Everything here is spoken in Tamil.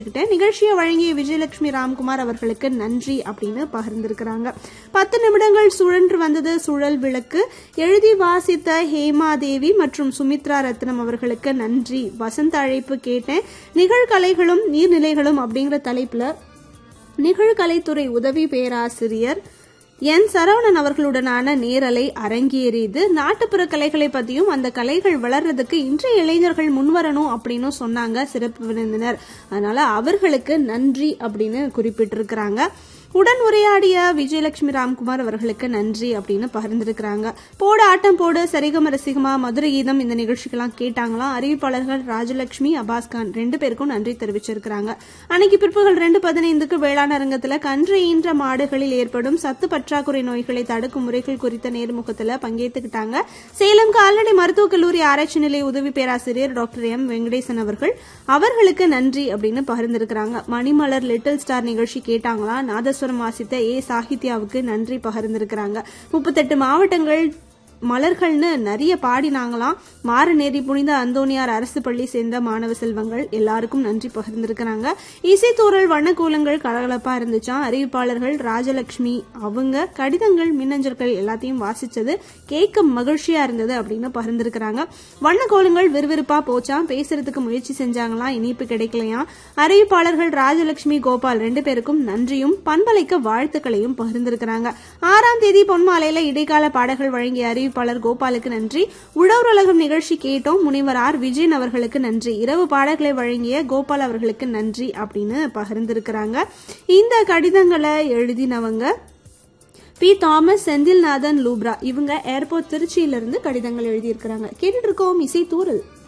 தெரிஞ்சுக்கிட்டேன் நிகழ்ச்சியை வழங்கிய விஜயலட்சுமி ராம்குமார் அவர்களுக்கு நன்றி அப்படின்னு பகிர்ந்திருக்கிறாங்க பத்து நிமிடங்கள் சுழன்று வந்தது சுழல் விளக்கு எழுதி வாசித்த ஹேமாதேவி மற்றும் சுமித்ரா ரத்னம் அவர்களுக்கு நன்றி வசந்த அழைப்பு கேட்டேன் நிகழ்கலைகளும் நீர்நிலைகளும் அப்படிங்கிற தலைப்புல நிகழ்கலைத்துறை உதவி பேராசிரியர் என் சரவணன் அவர்களுடனான நேரலை அரங்கேறியது நாட்டுப்புற கலைகளை பத்தியும் அந்த கலைகள் வளர்றதுக்கு இன்றைய இளைஞர்கள் முன்வரணும் அப்படின்னு சொன்னாங்க சிறப்பு விருந்தினர் அதனால அவர்களுக்கு நன்றி அப்படின்னு குறிப்பிட்டிருக்கிறாங்க உடன் உரையாடிய விஜயலட்சுமி ராம்குமார் அவர்களுக்கு நன்றி அப்படின்னு பகிர்ந்திருக்கிறாங்க போடு ஆட்டம் போடு சரிகம ரசிகமா மதுரை கீதம் இந்த நிகழ்ச்சிக்கெல்லாம் கேட்டாங்களாம் அறிவிப்பாளர்கள் ராஜலட்சுமி அபாஸ்கான் ரெண்டு பேருக்கும் நன்றி தெரிவிச்சிருக்கிறாங்க அன்னைக்கு பிற்பகல் ரெண்டு பதினைந்துக்கு வேளாண் அரங்கத்துல கன்று ஈன்ற மாடுகளில் ஏற்படும் சத்து பற்றாக்குறை நோய்களை தடுக்கும் முறைகள் குறித்த நேர்முகத்துல பங்கேற்றுக்கிட்டாங்க சேலம் கால்நடை மருத்துவக் கல்லூரி ஆராய்ச்சி நிலைய உதவி பேராசிரியர் டாக்டர் எம் வெங்கடேசன் அவர்கள் அவர்களுக்கு நன்றி அப்படின்னு பகிர்ந்திருக்கிறாங்க மணிமலர் லிட்டில் ஸ்டார் நிகழ்ச்சி கேட்டாங்களா நாதஸ்வரம் வாசித்த ஏ சாகித்யாவுக்கு நன்றி பகிர்ந்திருக்கிறாங்க முப்பத்தெட்டு மாவட்டங்கள் மலர்கள்னு நிறைய பாடினாங்களாம் மாரநேரி புனித அந்தோனியார் அரசு பள்ளி சேர்ந்த மாணவ செல்வங்கள் எல்லாருக்கும் நன்றி பகிர்ந்திருக்கிறாங்க இசைத்தூரல் வண்ணக்கூலங்கள் கலகலப்பா இருந்துச்சாம் அறிவிப்பாளர்கள் ராஜலட்சுமி அவங்க கடிதங்கள் மின்னஞ்சல்கள் எல்லாத்தையும் வாசிச்சது கேட்க மகிழ்ச்சியா இருந்தது அப்படின்னு பகிர்ந்திருக்கிறாங்க வண்ணக்கோலங்கள் விறுவிறுப்பா போச்சாம் பேசுறதுக்கு முயற்சி செஞ்சாங்களாம் இனிப்பு கிடைக்கலையாம் அறிவிப்பாளர்கள் ராஜலட்சுமி கோபால் ரெண்டு பேருக்கும் நன்றியும் பண்பலைக்கு வாழ்த்துக்களையும் பகிர்ந்திருக்கிறாங்க ஆறாம் தேதி பொன்மாலையில இடைக்கால பாடல்கள் வழங்கிய அறிவிப்பாளர் கோபாலுக்கு நன்றி உழவுலகம் நிகழ்ச்சி கேட்டோம் முனைவர் ஆர் விஜயன் அவர்களுக்கு நன்றி இரவு பாடல்களை வழங்கிய கோபால் அவர்களுக்கு நன்றி அப்படின்னு பகிர்ந்திருக்கிறாங்க இந்த கடிதங்களை எழுதினவங்க பி தாமஸ் செந்தில்நாதன் லூப்ரா இவங்க ஏர்போர்ட் திருச்சியிலிருந்து கடிதங்கள் எழுதியிருக்கிறாங்க கேட்டுட்டு இருக்கோம் இசை தூரல்